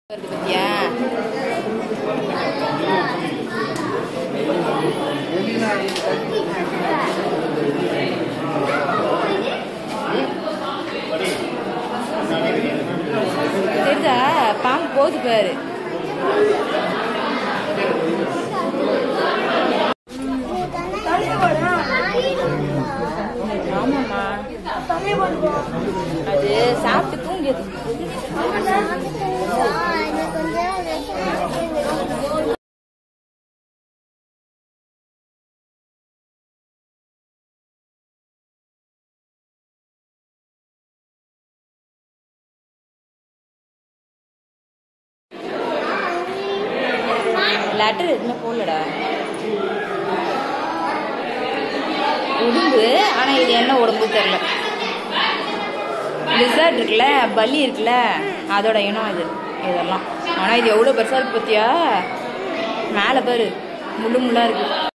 இருக்கு பத்தியா தெரியுதா பாம்பு போகுது பாரு ஆமாம்மா அது சாப்பிட்டு தூங்கியது லெட்டர் எதுவுமே போடலடா உடம்பு ஆனா இது என்ன உடம்பு தெரியல லிசர்ட் இருக்குல்ல பல்லி இருக்குல்ல அதோட இனம் இது இதெல்லாம் ஆனா இது எவ்வளவு பெருசா இருக்கு பத்தியா மேல பாரு முள்ளு முள்ளா இருக்கு